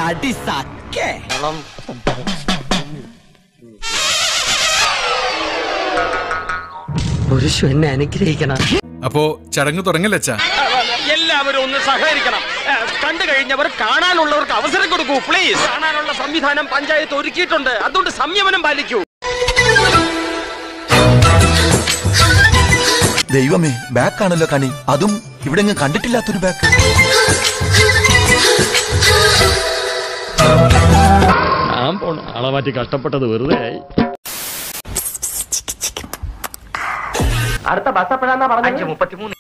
അടി സക്കേ പുരുഷു എന്നെ അനുഗ്രഹിക്കണം അപ്പോ ചടങ്ങ് തുടങ്ങലച്ചാ എല്ലാവരും ഒന്ന് സഹകരിക്കണം ഏ, കണ്ടു കഴിഞ്ഞവർ കാണാനുള്ളവർക്ക് അവസരം കൊടുക്കൂ പ്ലീസ് കാണാനുള്ള സംവിധാനം പഞ്ചായത്ത് ഒരുക്കിയിട്ടുണ്ട് അതുകൊണ്ട് സംയമനം പാലിക്കൂ ദൈവമേ ബാക്ക് ആണല്ലോ കണി അതും ഇവിടെ എങ്ങും കണ്ടിട്ടില്ലാത്തൊരു ബാക്ക് ഞാൻ പോണ ആളെ മാറ്റി കഷ്ടപ്പെട്ടത് വെറുതെ ആയി അടുത്ത ബസ് എപ്പോഴാന്നാ പറഞ്ഞത് മുപ്പത്തിമൂന്ന്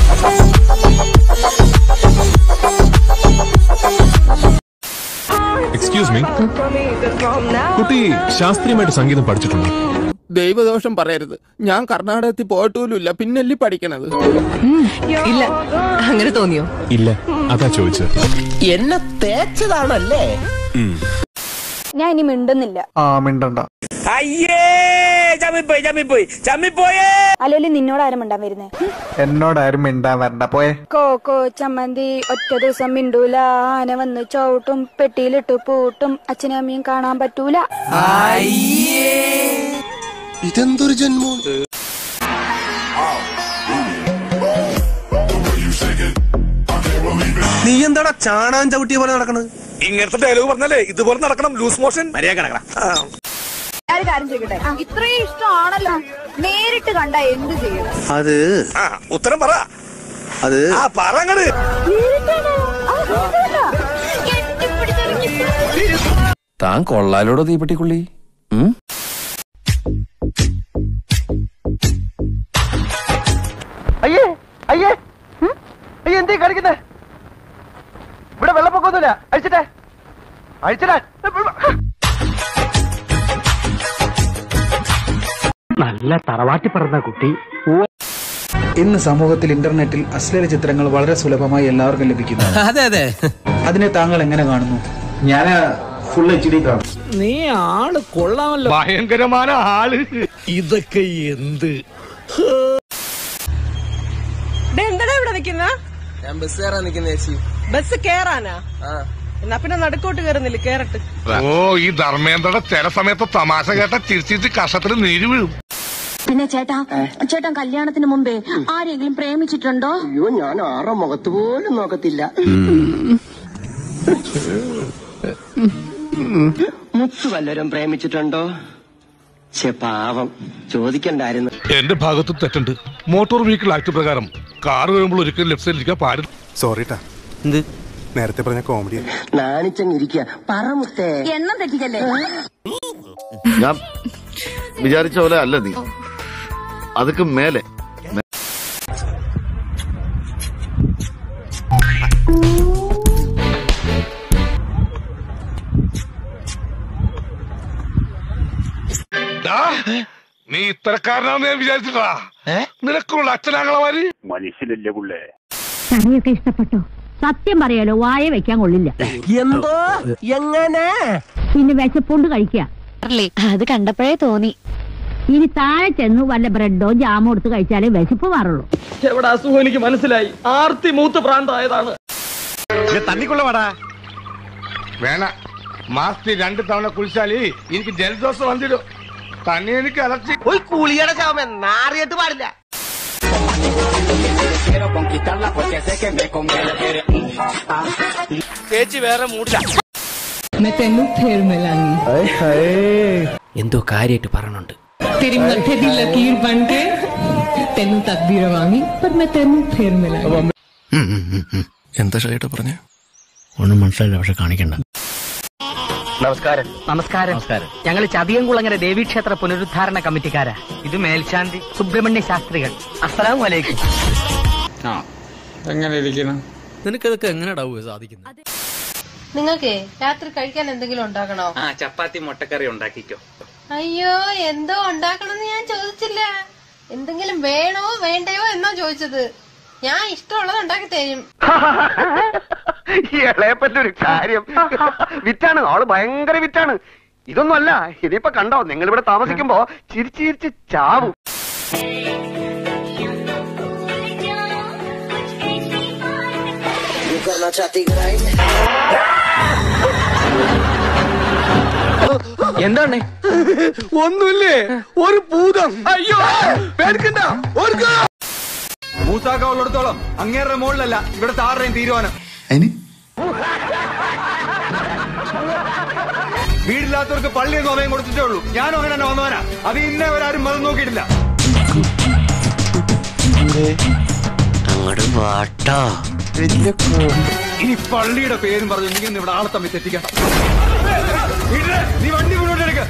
എക്സ്ക്യൂസ് മീ കുട്ടി ശാസ്ത്രീയമായിട്ട് സംഗീതം പഠിച്ചിട്ടുണ്ടോ ദൈവദോഷം പറയരുത് ഞാൻ കർണാടകത്തിൽ പോയിട്ടുമില്ല പിന്നല്ലേ പഠിക്കണത് ഇല്ല അങ്ങനെ തോന്നിയോ ഇല്ല അതാ ചോദിച്ചത് എന്നെ തേച്ചതാണല്ലേ ഞാൻ ഇനി മിണ്ടുന്നില്ല ആ മിണ്ടണ്ട അയ്യേ ചമ്മിപ്പോയി ചമ്മിപ്പോയി ചമ്മിപ്പോയേ അല്ലെങ്കിൽ നിന്നോട് ആരും മിണ്ടാൻ വരുന്നേ എന്നോട് ആരും മിണ്ടാൻ വരണ്ട പോയെ കോക്കോ ചമ്മന്തി ഒറ്റ ദിവസം മിണ്ടൂല ആന വന്ന് ചവിട്ടും പെട്ടിയിലിട്ട് പൂട്ടും അച്ഛനും അമ്മയും കാണാൻ പറ്റൂല ഇതെന്തൊരു ജന്മോ നീ എന്താടാ ചാണാൻ ചവിട്ടിയ പോലെ നടക്കണത് ഇങ്ങനത്തെ ഡയലോഗ് പറഞ്ഞാലേ ഇതുപോലെ നടക്കണം ലൂസ് മോഷൻ മര്യാദ കിടക്കണം ഞാൻ കാര്യം ചെയ്യട്ടെ ഇത്രയും ഇഷ്ടമാണല്ലോ നേരിട്ട് കണ്ട എന്ത് ചെയ്യണം അത് ആ ഉത്തരം പറ അത് ആ പറങ്ങട് താൻ കൊള്ളാലോടോ തീപ്പെട്ടിക്കുള്ളി അയ്യേ അയ്യേ അയ്യേ എന്തേ കളിക്കുന്നേ ഇവിടെ വെള്ളപ്പൊക്കമൊന്നുമില്ല അഴിച്ചിട്ടെ അഴിച്ചിടാൻ നല്ല തറവാട്ടി പറഞ്ഞ കുട്ടി ഇന്ന് സമൂഹത്തിൽ ഇന്റർനെറ്റിൽ അശ്ലീല ചിത്രങ്ങൾ വളരെ സുലഭമായി എല്ലാവർക്കും ലഭിക്കുന്നു അതെ അതെ അതിനെ താങ്കൾ എങ്ങനെ കാണുന്നു ഞാൻ ഫുൾ എച്ച് ഡി കാണും നീ ആള് കൊള്ളാമല്ലോ ഭയങ്കരമായ ആള് ഇതൊക്കെ എന്ത് എന്തിനാ ഇവിടെ നിക്കുന്ന ഞാൻ ബസ് കയറാൻ നിൽക്കുന്ന ചേച്ചി ബസ് കേറാനാ എന്നാ പിന്നെ നടുക്കോട്ട് കയറുന്നില്ല കേറട്ട് ഓ ഈ ധർമ്മേന്ദ്രയുടെ ചില സമയത്ത് തമാശ കേട്ട ചിരിച്ചിട്ട് കഷത്തിൽ നീര് വീഴും പിന്നെ ചേട്ടാ ചേട്ടൻ കല്യാണത്തിന് മുമ്പേ ആരെങ്കിലും പ്രേമിച്ചിട്ടുണ്ടോ അയ്യോ ഞാൻ ആറോ മുഖത്ത് പോലും നോക്കത്തില്ല മുത്തു വല്ലവരും പ്രേമിച്ചിട്ടുണ്ടോ ചെ പാവം ചോദിക്കണ്ടായിരുന്നു എന്റെ ഭാഗത്ത് തെറ്റുണ്ട് മോട്ടോർ വെഹിക്കിൾ ആക്ട് പ്രകാരം കാർ വരുമ്പോൾ ഒരിക്കലും ലെഫ്റ്റ് സൈഡിൽ ഇരിക്കാൻ പാടില്ല സോറിട്ടാ എന്ത് നേരത്തെ പറഞ്ഞ കോമഡി നാണിച്ചങ്ങിരിക്കുക പറമുത്തേ എണ്ണം തെറ്റിക്കല്ലേ ഞാൻ വിചാരിച്ച പോലെ അല്ല നീ അതൊക്കെ മേലെ നീ ഇത്തരക്കാരനാന്ന് ഞാൻ വിചാരിച്ചിട്ടാ നിനക്കുള്ള അച്ഛനാങ്ങളമാര് കറിയൊക്കെ ഇഷ്ടപ്പെട്ടോ സത്യം പറയാലോ വായ വെക്കാൻ കൊള്ളില്ല എന്തോ എങ്ങനെ പിന്നെ വിശപ്പുണ്ട് കഴിക്കുക അത് കണ്ടപ്പോഴേ തോന്നി ഇനി താഴെ ചെന്ന് വല്ല ബ്രെഡോ ജാമോ എടുത്ത് കഴിച്ചാലേ വിശപ്പ് മാറുള്ളൂ എവിടെ അസുഖം എനിക്ക് മനസ്സിലായി ആർത്തി മൂത്ത് പ്രാന്തായതാണ് വേണ മാസത്തിൽ രണ്ട് തവണ കുളിച്ചാല് എനിക്ക് ജലദോഷം വന്നിടും തന്നെ എനിക്ക് അലർച്ചി ഒരു കുളിയുടെ ശവം നാറിയിട്ട് പാടില്ല ചേച്ചി വേറെ മൂടില്ല എന്തോ കാര്യമായിട്ട് പറഞ്ഞുണ്ട് എന്താ ഷൈട്ട് പറഞ്ഞ ഒന്നും മനസ്സിലായില്ല പക്ഷെ കാണിക്കണ്ട നമസ്കാരം നമസ്കാരം നമസ്കാരം ഞങ്ങൾ ചതിയംകുളങ്ങര ദേവീക്ഷേത്ര പുനരുദ്ധാരണ കമ്മിറ്റിക്കാരാ ഇത് മേൽശാന്തി സുബ്രഹ്മണ്യ ശാസ്ത്രികൾ അസ്സലാം വലൈക്കും എങ്ങനെ ഇരിക്കണം നിനക്കതൊക്കെ എങ്ങനെയാടാവുക സാധിക്കുന്നത് നിങ്ങൾക്ക് രാത്രി കഴിക്കാൻ എന്തെങ്കിലും ഉണ്ടാക്കണോ ആ ചപ്പാത്തി മുട്ടക്കറി ഉണ്ടാക്കിക്കോ അയ്യോ എന്തോ ഉണ്ടാക്കണമെന്ന് ഞാൻ ചോദിച്ചില്ല എന്തെങ്കിലും വേണോ വേണ്ടയോ എന്നോ ചോദിച്ചത് ഞാൻ ഇഷ്ടമുള്ളത് ഉണ്ടാക്കി തരും ഇളയപ്പറ്റൊരു കാര്യം വിറ്റാണ് ആള് ഭയങ്കര വിറ്റാണ് ഇതൊന്നും അല്ല ഇതിപ്പോ കണ്ടോ നിങ്ങൾ ഇവിടെ താമസിക്കുമ്പോ ചിരിച്ച് ചിരിച്ച് ചാവും करना चाहती എന്താണ് ഒന്നുമില്ലേ ഒരു ഭൂതം അയ്യോ പേടിക്കണ്ട ഓർക്കോ മൂസാക്ക ഉള്ളിടത്തോളം അങ്ങേരുടെ മുകളിലല്ല ഇവിടുത്തെ ആരുടെയും തീരുമാനം അതിന് വീടില്ലാത്തവർക്ക് പള്ളിയിൽ സമയം കൊടുത്തിട്ടേ ഉള്ളൂ ഞാനും അങ്ങനെ തന്നെ വന്നവനാ അത് ഇന്നേ വരാരും മതം നോക്കിയിട്ടില്ല ഇനി പള്ളിയുടെ പേരും പറഞ്ഞു നീ ഒന്ന് ഇവിടെ ആളെ തമ്മിൽ തെറ്റിക്കാം വീട്ടിലെ, നീ വണ്ടി മുന്നോട്ട് എടുക്ക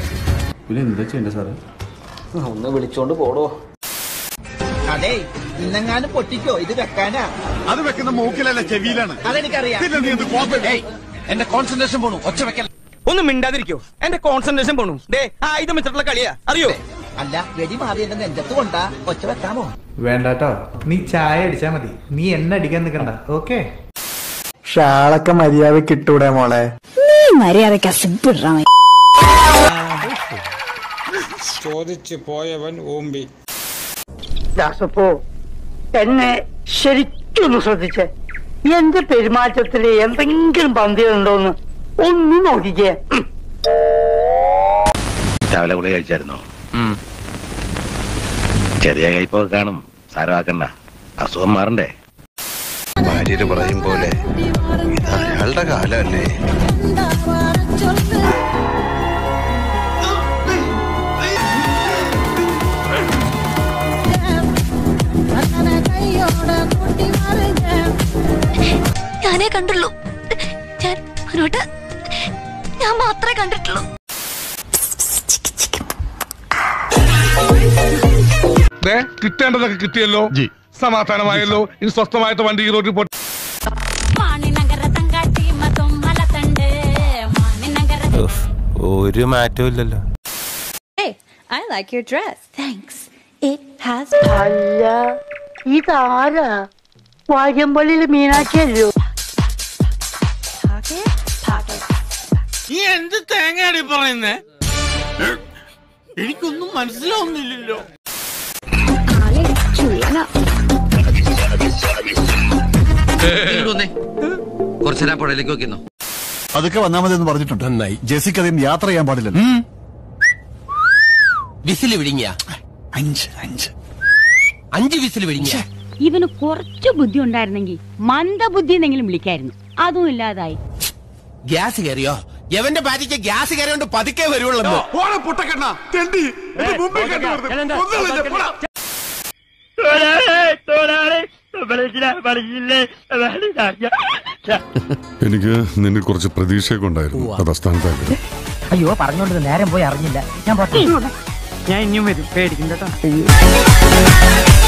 ഒന്ന് വിളിച്ചോണ്ട് പോടോ അതെ ഇന്നെങ്ങാനും പൊട്ടിക്കോ ഇത് വെക്കാനാ അത് വെക്കുന്ന മൂക്കിലല്ല ചെവിയിലാണ് അതെനിക്കറിയാം എന്റെ കോൺസെൻട്രേഷൻ പോണു ഒച്ച വെക്കൽ ഒന്ന് മിണ്ടാതിരിക്കോ എന്റെ കോൺസെൻട്രേഷൻ പോണു ദേ ആയുധം വെച്ചിട്ടുള്ള കളിയാ അറിയോ അല്ല വെടി മാറി എന്റെ നെഞ്ചത്ത് കൊണ്ടാ ഒച്ച വെക്കാമോ വേണ്ടാട്ടോ നീ ചായ അടിച്ചാ മതി നീ എന്നെ അടിക്കാൻ നിൽക്കണ്ട ഓക്കെ ഷാളൊക്കെ മര്യാദ കിട്ടൂടെ മോളെ മര്യാദക്ക് അസിപ്പിടാ ദാസപ്പോ എന്നെ ശരിക്കൊന്ന് ശ്രദ്ധിച്ചേ എന്റെ പെരുമാറ്റത്തില് എന്തെങ്കിലും പന്തികളുണ്ടോന്ന് ഒന്ന് നോക്കിക്കേ രാവിലെ കൂടെ കഴിച്ചായിരുന്നോ ചെറിയ കയ്പൊക്കെ കാണും സാരമാക്കണ്ട അസുഖം മാറണ്ടേ ഭാര്യര് പറയും പോലെ ഇത് അയാളുടെ കാലമല്ലേ ഞാനേ കണ്ടുള്ളൂ ഞാൻ മുന്നോട്ട് ഞാൻ മാത്രമേ കണ്ടിട്ടുള്ളൂ കിട്ടേണ്ടതൊക്കെ കിട്ടിയല്ലോ സമാധാനമായല്ലോ ഇനി സ്വസ്ഥമായിട്ട് വണ്ടി ഈ റോഡിൽ പോട്ടെ ഒരു മാറ്റവും ഇല്ലല്ലോ I like your dress. Thanks. It has അല്ല ഇതാരാ വാര്യമ്പള്ളിയില് മീനാക്ഷി അല്ലയോ pocket, pocket. നീ എന്ത് തേങ്ങയാണ് പറയുന്നേ എനിക്കൊന്നും മനസ്സിലാവുന്നില്ലല്ലോ കുറച്ചേരാ പുഴയിലേക്ക് നോക്കിന്നോ അതൊക്കെ വന്നാൽ മതി എന്ന് പറഞ്ഞിട്ടുണ്ട് നന്നായി ജെസിക്ക് അധികം യാത്ര ചെയ്യാൻ പാടില്ലല്ലോ വിസിൽ വിഴുങ്ങിയ അഞ്ച് അഞ്ച് അഞ്ച് വിസിൽ വിഴുങ്ങിയ ഇവന് കുറച്ചു ബുദ്ധി ഉണ്ടായിരുന്നെങ്കിൽ മന്ദബുദ്ധി എന്നെങ്കിലും വിളിക്കായിരുന്നു അതും ഇല്ലാതായി ഗ്യാസ് കയറിയോ എവന്റെ ഭാര്യയ്ക്ക് ഗ്യാസ് കയറിയോണ്ട് പതുക്കെ വരുവുള്ളൂ പൊട്ടക്കെണ്ണ തെണ്ടി മുമ്പേ എനിക്ക് നിന്നെ കുറച്ച് പ്രതീക്ഷയൊക്കെ ഉണ്ടായിരുന്നു അത് അസ്ഥാനത്താക്കി അയ്യോ പറഞ്ഞോണ്ട് നേരം പോയി അറിഞ്ഞില്ല ഞാൻ ഞാൻ ഇനിയും വരും പേടിക്കും കേട്ടോ